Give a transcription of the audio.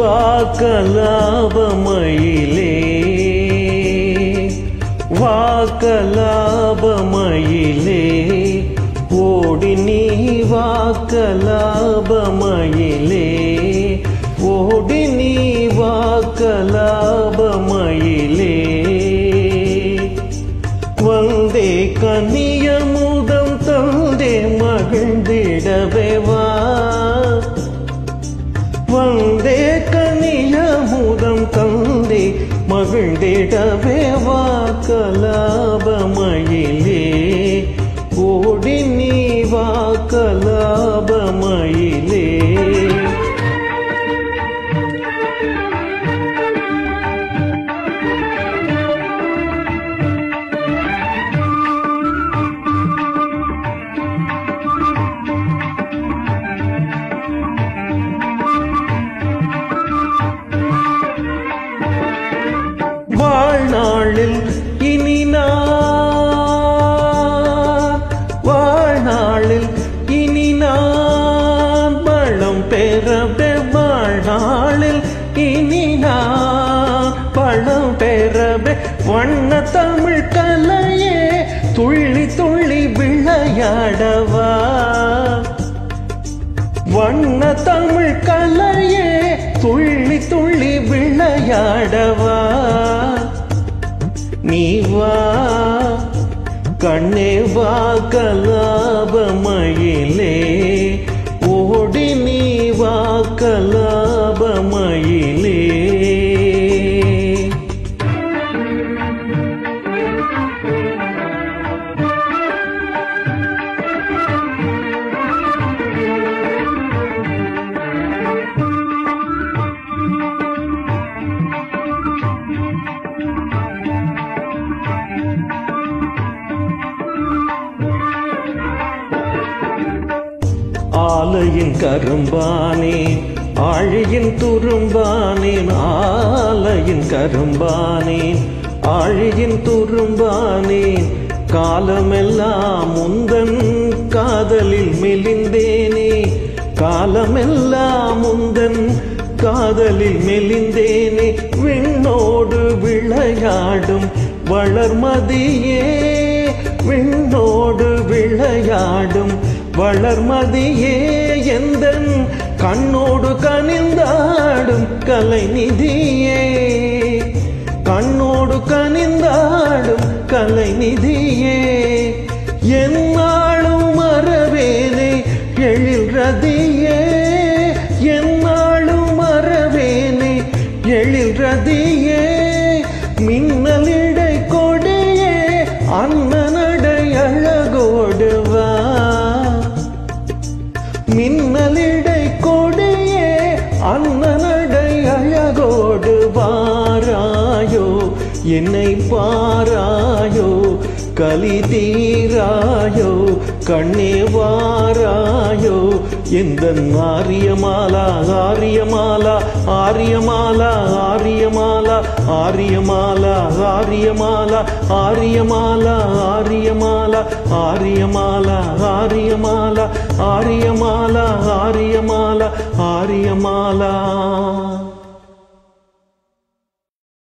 வாக்கலாபமயிலே வாக்கலாபமயிலே ஓடி நீ வாக்கலாபமயிலே ஓடி நீ வாக்கலாபமயிலே வந்தே கனியமுதம் தந்தே மகிழ்ந்திடவே வா வந்தே கனியமுதம் தந்தே மகிழ்ந்திடவே வா கலாபமயிலே ஓடி நீ வா கலாபமயிலே வாழ்நாளில் இனி நான் வாழ்நாளில் இனி நான் பழம் பெறவே வாழ்நாளில் இனி நான் பழம் பெறவே வண்ண தமிழ் கலையே துள்ளி துள்ளி விளையாடவா வண்ண தமிழ் கலையே துள்ளி துள்ளி விளையாடவா நீ வா கண்ணே வா கலாபமயிலே ஓடி நீ வா கலாபமயிலே ஆலையின் கரும்பானே ஆழியின் துரும்பானேன் ஆலையின் கரும்பானேன் ஆழியின் துரும்பானேன் காலமெல்லாம் முந்தன் காதலில் மெலிந்தேனே காலமெல்லாம் முந்தன் காதலில் மெலிந்தேனே விண்ணோடு விளையாடும் வளர்மதியே விண்ணோடு விளையாடும் வளர்மதியே எந்தன் கண்ணோடு கனிந்தாடும் கலைநிதியே கண்ணோடு கனிந்தாடும் கலைநிதியே என்னாலும் மறவேனே எழில் ரதியே என்னாலும் மறவேனே எழில் ரதியே மின்னலிடை கொடியே அண்ணனடை அழகோடுவா மின்னலிடை கொடியே அண்ணனடை அழகோடு வாராயோ என்னை பாராயோ கலி தீராயோ கண்ணே வாராயோ எந்த ஆரியமாலா ஆரியமாலா ஆரியமாலா ஆரியமாலா ஆரியமாலா ஆரியமாலா ஆரியமாலா ஆரியமாலா ஆரியமாலா ஆரியமாலா ஆரியமாலா ஆரியமாலா ஆரியமாலா